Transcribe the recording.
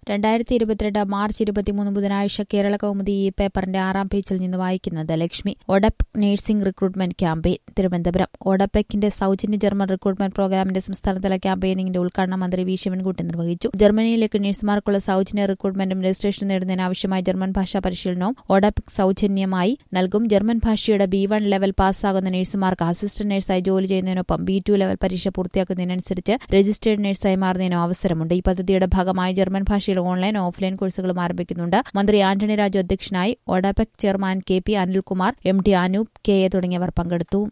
രണ്ടായിരത്തി ഇരുപത്തിരണ്ട് മാർച്ച് ഇരുപത്തിമൂന്ന് ബുധനാഴ്ച കേരള കൗമുദി ഈ പേപ്പറിന്റെ ആറാം പേജിൽ നിന്ന് വായിക്കുന്നത് ലക്ഷ്മി ഒഡപ് നഴ്സിംഗ് റിക്രൂട്ട്മെന്റ് ക്യാമ്പയിൻ തിരുവനന്തപുരം ഒഡപെക്കിന്റെ സൗജന്യ ജർമ്മൻ റിക്രൂട്ട്മെന്റ് പ്രോഗ്രാമിന്റെ സംസ്ഥാനതല ക്യാമ്പയിനിങ്ങിന്റെ ഉദ്ഘാടനം മന്ത്രി വി ശിവൻകുട്ടി നിർവഹിച്ചു ജർമ്മനിയിലേക്ക് നഴ്സുമാർക്കുള്ള സൗജന്യ റിക്രൂട്ട്മെന്റും രജിസ്ട്രേഷൻ നേടുന്നതിന് ആവശ്യമായ ജർമ്മൻ ഭാഷാ പരിശീലനവും ഒഡപെക് സൗജന്യമായി നൽകും ജർമ്മൻ ഭാഷയുടെ ബി വൺ ലെവൽ പാസ്സാകുന്ന നഴ്സുമാർക്ക് അസിസ്റ്റന്റ് നഴ്സായി ജോലി ചെയ്യുന്നതിനൊപ്പം ബി ടു ലെവൽ പരീക്ഷ പൂർത്തിയാക്കുന്നതിനനുസരിച്ച് രജിസ്റ്റേർഡ് നഴ്സായി മാറുന്നതിനും അവസരമുണ്ട് ഈ പദ്ധതിയുടെ ഭാഗമായി ജർമ്മൻ ഭാഷയിൽ ഓൺലൈൻ ഓഫ്ലൈൻ കോഴ്സുകളും ആരംഭിക്കുന്നുണ്ട് മന്ത്രി ആന്റണി രാജു അധ്യക്ഷനായി ODEPC chairman K P Anilkumar M T Anoop K A തുടങ്ങിയവർ പങ്കെടുത്തു